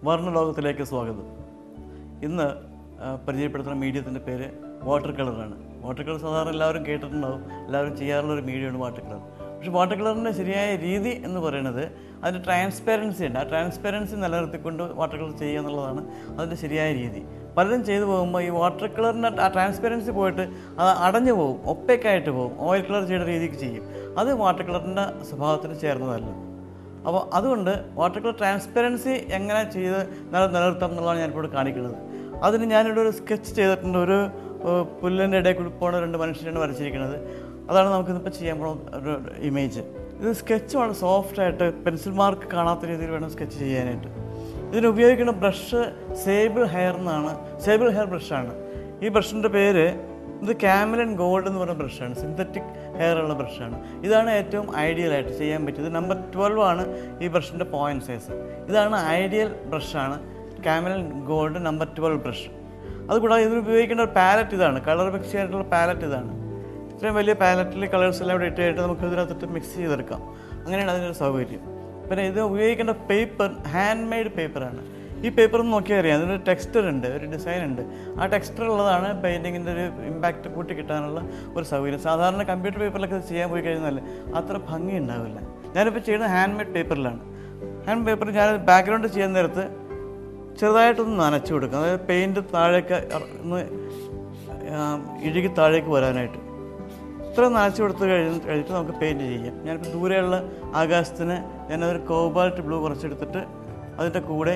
വർണ്ണലോകത്തിലേക്ക് സ്വാഗതം ഇന്ന് ആ, പരിചയപ്പെടുത്തുന്ന മീഡിയത്തിൻ്റെ പേര് വാട്ടർ കളറാണ് വാട്ടർ കളർ സാധാരണ എല്ലാവരും കേട്ടിട്ടുണ്ടാവും എല്ലാവരും ചെയ്യാറുള്ള ഒരു മീഡിയമാണ് വാട്ടർ കളർ പക്ഷേ വാട്ടർ കളറിൻ്റെ ശരിയായ രീതി എന്ന് പറയുന്നത് അതിൻ്റെ ട്രാൻസ്പെറൻസി ഉണ്ട് ആ ട്രാൻസ്പെറൻസി നിലനിർത്തിക്കൊണ്ട് വാട്ടർ കളർ ചെയ്യുക എന്നുള്ളതാണ് അതിൻ്റെ ശരിയായ രീതി പലരും ചെയ്തു പോകുമ്പോൾ ഈ വാട്ടർ കളറിൻ്റെ ആ ട്രാൻസ്പെറൻസി പോയിട്ട് അത് അടഞ്ഞു പോകും ഒപ്പേക്കായിട്ട് പോകും ഓയിൽ കളർ ചെയ്യുന്ന രീതിക്ക് ചെയ്യും അത് വാട്ടർ കളറിൻ്റെ സ്വഭാവത്തിന് ചേർന്നതല്ല അപ്പോൾ അതുകൊണ്ട് വാട്ടർ കളർ ട്രാൻസ്പെറൻസി എങ്ങനെ ചെയ്ത് നില നിലനിർത്താം എന്നുള്ളതാണ് ഞാനിപ്പോൾ കാണിക്കുന്നത് അതിന് ഞാനിവിടെ ഒരു സ്കെച്ച് ചെയ്തിട്ടുണ്ട് ഒരു ഏഹ്, പുല്ലിൻ്റെ ഇടയിൽ കൂടി പോണ രണ്ട് മനുഷ്യരാണ് വരച്ചിരിക്കുന്നത് അതാണ് നമുക്കിന്നിപ്പോൾ ചെയ്യാൻ പോകുന്ന ഒരു ഇമേജ് ഇത് സ്കെച്ച് വളരെ സോഫ്റ്റായിട്ട് പെൻസിൽ മാർക്ക് കാണാത്ത രീതിയിൽ വേണം സ്കെച്ച് ചെയ്യാനായിട്ട് ഇതിന് ഉപയോഗിക്കുന്ന ബ്രഷ് സേബിൾ ഹെയർ എന്നാണ് സേബിൾ ഹെയർ ബ്രഷാണ് ഈ ബ്രഷിൻ്റെ പേര് ഇത് ക്യാമലൻ ഗോൾഡ് എന്ന് പറയുന്ന ബ്രഷാണ് സിന്തറ്റിക് ഹെയർ ഉള്ള ബ്രഷാണ് ഇതാണ് ഏറ്റവും ഐഡിയൽ ആയിട്ട് ചെയ്യാൻ പറ്റിയത് നമ്പർ ട്വൽവ് ആണ് ഈ ബ്രഷിൻ്റെ പോയിന്റ് സൈസ് ഇതാണ് ഐഡിയൽ ബ്രഷാണ് Camlin gold number twelve brush അതുകൂടാതെ ഇതിന് ഉപയോഗിക്കേണ്ട ഒരു പാലറ്റ് ഇതാണ് കളർ മിക്സ് ചെയ്യാനായിട്ടുള്ള പാലറ്റ് ഇതാണ് ഇത്രയും വലിയ പാലറ്റിൽ കളേഴ്സ് എല്ലാം ഇവിടെ ഇട്ട് കഴിഞ്ഞിട്ട് നമുക്ക് ഇതിനകത്തിട്ട് മിക്സ് ചെയ്തെടുക്കാം അങ്ങനെയാണ് അതിൻ്റെ ഒരു സൗകര്യം പിന്നെ ഇത് ഉപയോഗിക്കേണ്ട പേപ്പർ ഹാൻഡ് മെയ്ഡ് പേപ്പറാണ് ഈ പേപ്പർ ഒന്ന് നോക്കിയാൽ അറിയാം അതിനൊരു ടെക്സ്ചർ ഉണ്ട് ഒരു ഡിസൈൻ ഉണ്ട് ആ ടെക്സ്ചർ ഉള്ളതാണ് പെയിൻറ്റിങ്ങിൻ്റെ ഒരു ഇമ്പാക്റ്റ് കൂട്ടി കിട്ടാനുള്ള ഒരു സൗകര്യം സാധാരണ കമ്പ്യൂട്ടർ പേപ്പറിലൊക്കെ ഇത് ചെയ്യാൻ പോയി കഴിഞ്ഞാൽ അത്ര ഭംഗി ഉണ്ടാവില്ല ഞാനിപ്പോൾ ചെയ്യുന്നത് ഹാൻഡ് മെയ്ഡ് പേപ്പറിലാണ് ഹാൻഡ് പേപ്പർ ഞാൻ ബാക്ക്ഗ്രൗണ്ട് ചെയ്യുന്ന നേരത്ത് ചെറുതായിട്ടൊന്ന് നനച്ചു കൊടുക്കും അതായത് പെയിൻറ്റ് താഴേക്ക് ഇറ- ഒന്ന് ആ, ഇഴുകി താഴേക്ക് വരാനായിട്ട് ഇത്ര നനച്ചു കൊടുത്ത് കഴിഞ്ഞ് കഴിഞ്ഞിട്ട് നമുക്ക് പെയിൻറ്റ് ചെയ്യാം ഞാനിപ്പോൾ ദൂരെയുള്ള ആകാശത്തിന് ഞാനതൊരു കോബാൾട്ട് ബ്ലൂ കുറച്ചെടുത്തിട്ട് അതിൻ്റെ കൂടെ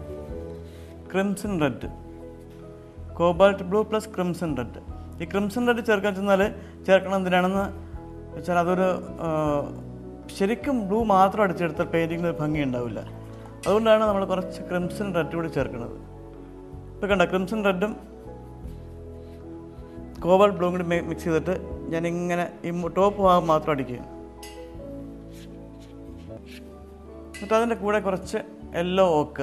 crimson red cobalt blue plus crimson red ഈ ക്രിംസൺ റെഡ് ചേർക്കാൻ ചെന്നാൽ ചേർക്കണം എന്തിനാണെന്ന് വെച്ചാൽ അതൊരു ആ, ശരിക്കും ബ്ലൂ മാത്രം അടിച്ചെടുത്താൽ പെയിൻറ്റിങ്ങിന് ഒരു ഭംഗി ഉണ്ടാവില്ല അതുകൊണ്ടാണ് നമ്മൾ കുറച്ച് ക്രിംസൺ റെഡ് കൂടി ചേർക്കുന്നത് ഇപ്പോൾ കണ്ട ക്രിംസൺ റെഡും കോബാൾ ബ്ലൂ കൂടി മിക്സ് ചെയ്തിട്ട് ഞാൻ ഇങ്ങനെ ഈ ടോപ്പ് ഭാഗം മാത്രം അടിക്കുക എന്നിട്ട് അതിൻ്റെ കൂടെ കുറച്ച് യെല്ലോ ഓക്ക്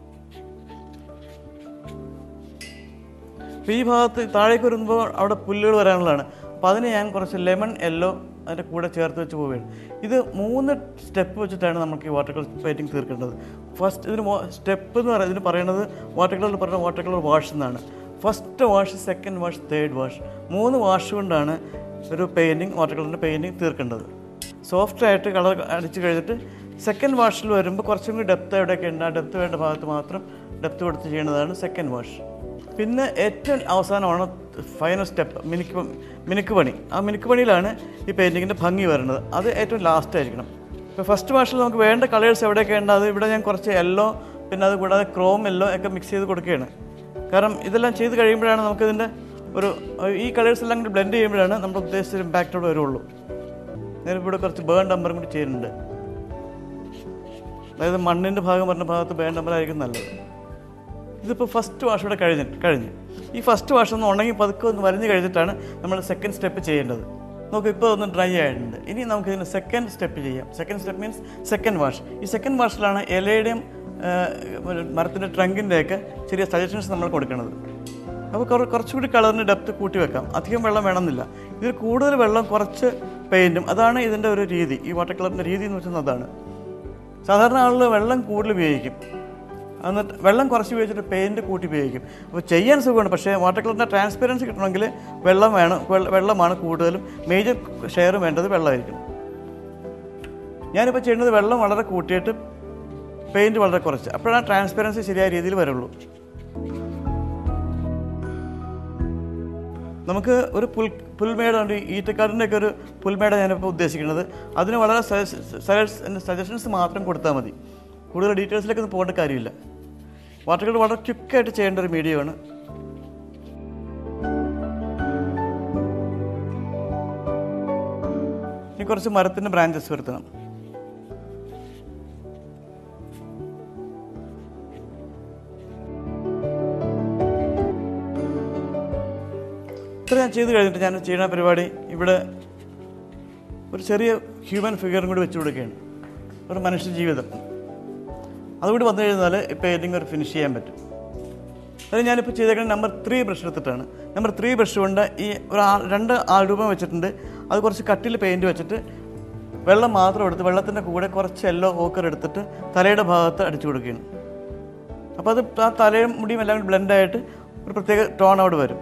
അപ്പോൾ ഈ ഭാഗത്ത് താഴേക്ക് വരുമ്പോൾ അവിടെ പുല്ലുകൾ വരാനുള്ളതാണ് അപ്പോൾ അതിന് ഞാൻ കുറച്ച് ലെമൺ യെല്ലോ അതിൻ്റെ കൂടെ ചേർത്ത് വെച്ച് പോവുകയാണ് ഇത് മൂന്ന് സ്റ്റെപ്പ് വെച്ചിട്ടാണ് നമുക്ക് ഈ വാട്ടർ കളർ പെയിൻറ്റിങ് തീർക്കേണ്ടത് ഫസ്റ്റ് ഇതിന് സ്റ്റെപ്പ് എന്ന് പറയുന്നത് ഇതിന് പറയുന്നത് വാട്ടർ കളർ പറയുന്ന വാട്ടർ കളർ വാഷ് എന്നാണ് first wash second wash third wash മൂന്ന് വാഷ് കൊണ്ടാണ് ഒരു പെയിൻറ്റിങ് വാട്ടർ കളറിൻ്റെ പെയിൻറ്റിങ് തീർക്കേണ്ടത് സോഫ്റ്റ് ആയിട്ട് കളർ അടിച്ച് കഴിഞ്ഞിട്ട് സെക്കൻഡ് വാഷിൽ വരുമ്പോൾ കുറച്ചും കൂടി ഡെപ്ത് എവിടെയൊക്കെ ഉണ്ട് ആ ഡെപ്ത് വേണ്ട ഭാഗത്ത് മാത്രം ഡെപ്ത് കൊടുത്ത് ചെയ്യുന്നതാണ് സെക്കൻഡ് വാഷ് പിന്നെ ഏറ്റവും അവസാനമാണ് ഫൈനൽ സ്റ്റെപ്പ് മിനുക്ക് മിനുക്ക് പണി ആ മിനുക്ക് പണിയിലാണ് ഈ പെയിൻറ്റിങ്ങിൻ്റെ ഭംഗി വരുന്നത് അത് ഏറ്റവും ലാസ്റ്റ് ആയിരിക്കണം ഇപ്പോൾ ഫസ്റ്റ് വാഷിൽ നമുക്ക് വേണ്ട കളേഴ്സ് എവിടെയൊക്കെ ഉണ്ട് അത് ഇവിടെ ഞാൻ കുറച്ച് യെല്ലോ പിന്നെ അത് കൂടാതെ ക്രോം യെല്ലോ ഒക്കെ മിക്സ് ചെയ്ത് കൊടുക്കുകയാണ് കാരണം ഇതെല്ലാം ചെയ്ത് കഴിയുമ്പോഴാണ് നമുക്കിതിൻ്റെ ഒരു ഈ കളേഴ്സ് എല്ലാം കൂടി ബ്ലെൻഡ് ചെയ്യുമ്പോഴാണ് നമ്മൾ ഉദ്ദേശിച്ച ഇമ്പാക്റ്റോട് വരുള്ളൂ ഞാനിവിടെ കുറച്ച് ബേൺ നമ്പറും കൂടി ചെയ്യുന്നുണ്ട് അതായത് മണ്ണിൻ്റെ ഭാഗം പറഞ്ഞ ഭാഗത്ത് ബേൺ നമ്പറായിരിക്കും നല്ലത് ഇതിപ്പോൾ ഫസ്റ്റ് വാഷ് ഇവിടെ കഴിഞ്ഞ് കഴിഞ്ഞ് ഈ ഫസ്റ്റ് വാഷ് ഒന്ന് ഉണങ്ങി പതുക്കെ ഒന്ന് വരഞ്ഞ് കഴിഞ്ഞിട്ടാണ് നമ്മൾ സെക്കൻഡ് സ്റ്റെപ്പ് ചെയ്യേണ്ടത് നമുക്ക് ഇപ്പോൾ ഒന്ന് ഡ്രൈ ആയിട്ടുണ്ട് ഇനി നമുക്ക് ഇതിന് സെക്കൻഡ് സ്റ്റെപ്പ് ചെയ്യാം second step means second wash ഈ സെക്കൻഡ് വാഷിലാണ് ഇലയുടെയും മരത്തിൻ്റെ ട്രങ്കിൻ്റെയൊക്കെ ചെറിയ സജഷൻസ് നമ്മൾ കൊടുക്കുന്നത് അപ്പോൾ കുറ കുറച്ചുകൂടി കളറിന് ഡെപ്ത് കൂട്ടി വെക്കാം അധികം വെള്ളം വേണമെന്നില്ല ഇതിൽ കൂടുതൽ വെള്ളം കുറച്ച് പെയിൻറ്റും അതാണ് ഇതിൻ്റെ ഒരു രീതി ഈ വാട്ടർ കളറിൻ്റെ രീതി എന്ന് വെച്ചാൽ അതാണ് സാധാരണ ആളുകൾ വെള്ളം കൂടുതൽ ഉപയോഗിക്കും എന്നിട്ട് വെള്ളം കുറച്ച് ഉപയോഗിച്ചിട്ട് പെയിൻറ്റ് കൂട്ടി ഉപയോഗിക്കും അപ്പോൾ ചെയ്യാൻ സുഖമാണ് പക്ഷേ വാട്ടർ കളറിൻ്റെ ട്രാൻസ്പെറൻസി കിട്ടണമെങ്കിൽ വെള്ളം വേണം വെള്ള- വെള്ളമാണ് കൂടുതലും മേജർ ഷെയർ വേണ്ടത് വെള്ളമായിരിക്കും ഞാനിപ്പോൾ ചെയ്യുന്നത് വെള്ളം വളരെ കൂട്ടിയിട്ട് പെയിൻറ്റ് വളരെ കുറച്ച് അപ്പോഴാണ് ട്രാൻസ്പെറൻസി ശരിയായ രീതിയിൽ വരുള്ളൂ നമുക്ക് ഒരു പുൽ പുൽമേടുണ്ട് ഈറ്റക്കാടിൻ്റെ ഒക്കെ ഒരു പുൽമേട ഞാനിപ്പോൾ ഉദ്ദേശിക്കുന്നത് അതിന് വളരെ സജഷൻസ് മാത്രം കൊടുത്താൽ മതി കൂടുതൽ ഡീറ്റെയിൽസിലേക്ക് ഒന്നും പോകേണ്ട കാര്യമില്ല വാട്ടറുകൾ വളരെ ക്വിക്കായിട്ട് ചെയ്യേണ്ട ഒരു മീഡിയമാണ് ഇനി കുറച്ച് മരത്തിൻ്റെ ബ്രാഞ്ചസ് വരുത്തണം ഇത്ര ഞാൻ ചെയ്ത് കഴിഞ്ഞിട്ട് ഞാൻ ചെയ്യുന്ന പരിപാടി ഇവിടെ ഒരു ചെറിയ ഹ്യൂമൻ ഫിഗറും കൂടി വെച്ച് കൊടുക്കുകയാണ് ഒരു മനുഷ്യ ജീവിതം അതുകൂടി വന്നു കഴിഞ്ഞാൽ ഈ പെയിൻറ്റിങ് ഒരു ഫിനിഷ് ചെയ്യാൻ പറ്റും അത് ഞാനിപ്പോൾ ചെയ്തേക്കുന്നത് നമ്പർ ത്രീ ബ്രഷ് എടുത്തിട്ടാണ് നമ്പർ ത്രീ ബ്രഷ് കൊണ്ട് ഈ ഒരു ആ രണ്ട് ആൾരൂപം വെച്ചിട്ടുണ്ട് അത് കുറച്ച് കട്ടിൽ പെയിൻറ്റ് വെച്ചിട്ട് വെള്ളം മാത്രം എടുത്ത് വെള്ളത്തിൻ്റെ കൂടെ കുറച്ച് യെല്ലോ ഓക്കർ എടുത്തിട്ട് തലയുടെ ഭാഗത്ത് അടിച്ചു കൊടുക്കുകയാണ് അപ്പോൾ അത് ആ തലയും മുടിയും എല്ലാം കൂടി ബ്ലെൻഡായിട്ട് ഒരു പ്രത്യേക ടോൺ അവിടെ വരും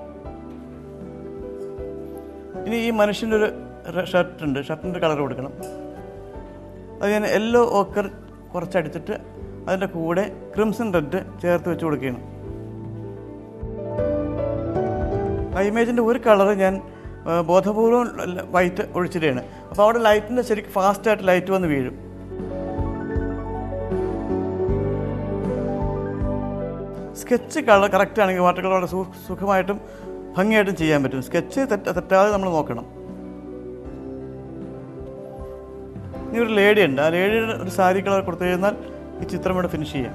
ഇനി ഈ മനുഷ്യൻ്റെ ഒരു ഷർട്ട് ഉണ്ട് ഷർട്ടിൻ്റെ കളർ കൊടുക്കണം അത് ഞാൻ യെല്ലോ ഓക്കർ കുറച്ചടിച്ചിട്ട് അതിൻ്റെ കൂടെ ക്രിംസൺ റെഡ് ചേർത്ത് വെച്ച് കൊടുക്കുകയാണ് ആ ഇമേജിൻ്റെ ഒരു കളർ ഞാൻ ആ, ബോധപൂർവം വൈറ്റ് ഒഴിച്ചിടുകയാണ് അപ്പോൾ അവിടെ ലൈറ്റിൻ്റെ ശരിക്കും ഫാസ്റ്റായിട്ട് ലൈറ്റ് വന്ന് വീഴും സ്കെച്ച് കളർ കറക്റ്റ് ആണെങ്കിൽ വാട്ടർ കളർ വളരെ സു സുഖമായിട്ടും ഭംഗിയായിട്ടും ചെയ്യാൻ പറ്റും സ്കെച്ച് തെറ്റ തെറ്റാതെ നമ്മൾ നോക്കണം ഇനി ഒരു ലേഡി ഉണ്ട് ആ ലേഡിയുടെ ഒരു സാരി കളർ കൊടുത്തു കഴിഞ്ഞാൽ ഈ ചിത്രം ഇവിടെ ഫിനിഷ് ചെയ്യാം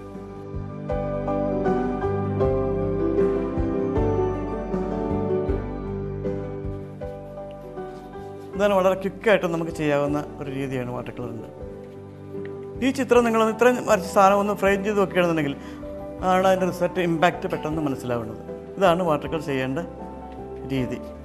ഇതാണ് വളരെ ക്വിക്കായിട്ട് നമുക്ക് ചെയ്യാവുന്ന ഒരു രീതിയാണ് വാട്ടർ കളറിൻ്റെ ഈ ചിത്രം നിങ്ങൾ ഇത്രയും വരച്ച സാധനം ഒന്ന് ഫ്രെയിം ചെയ്ത് വെക്കുകയാണെന്നുണ്ടെങ്കിൽ ആണ് അതിൻ്റെ റിസൾട്ട് ഇമ്പാക്റ്റ് പെട്ടെന്ന് മനസ്സിലാവുന്നത് ഇതാണ് വാട്ടർ കളർ ചെയ്യേണ്ട രീതി